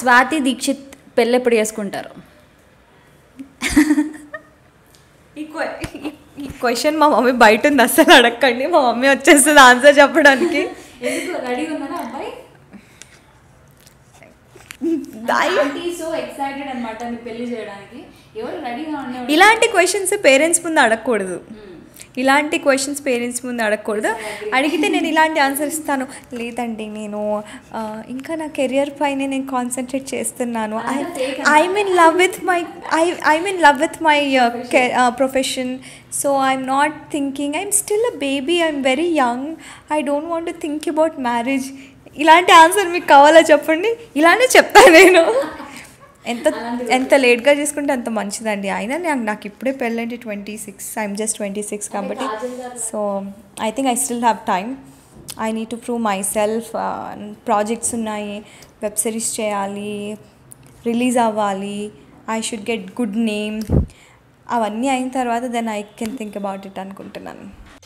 స్వాతి దీక్షిత్ పెళ్ళి ఎప్పుడు చేసుకుంటారు ఈ క్వ- ఈ- ఈ క్వశ్చన్ మా మమ్మీ బయట ఉంది అస్సలు అడగండి మా మమ్మీ వచ్చేస్తుంది ఆన్సర్ చెప్పడానికి ఎందుకు రెడీగా ఉన్నారా అబ్బాయి సో ఎక్సైటెడ్ అనమాట మీ పెళ్లి చేయడానికి ఎవరు రెడీగా ఉన్నారు ఇలాంటి క్వశ్చన్స్ పేరెంట్స్ ముందు అడగకూడదు ఇలాంటి క్వశ్చన్స్ పేరెంట్స్ ముందు అడగకూడదు అడిగితే నేను ఇలాంటి ఆన్సర్ ఇస్తాను లేదండి నేను ఆ, ఇంకా నా కెరియర్ పైనే నేను కాన్సన్ట్రేట్ చేస్తున్నాను I I'm in love with my I I'm in love with my profession so I'm not thinking I'm still a baby I'm very young I don't want to think about marriage ఇలాంటి answer మీకు కావాలా చెప్పండి ఇలానే చెప్తాను నేను ఎంత ఎంత లేట్గా చేసుకుంటే అంత మంచిదండి అయినా నాకు నాకు ఇప్పుడే పెళ్ళంటే twenty six I'm just twenty six కాబట్టి so I think I still have time I need to prove myself projects ఉన్నాయి వెబ్ సిరీస్ చేయాలి రిలీజ్ అవ్వాలి I should get good name అవన్నీ అయిన తర్వాత then I can think about it అనుకుంటున్నాను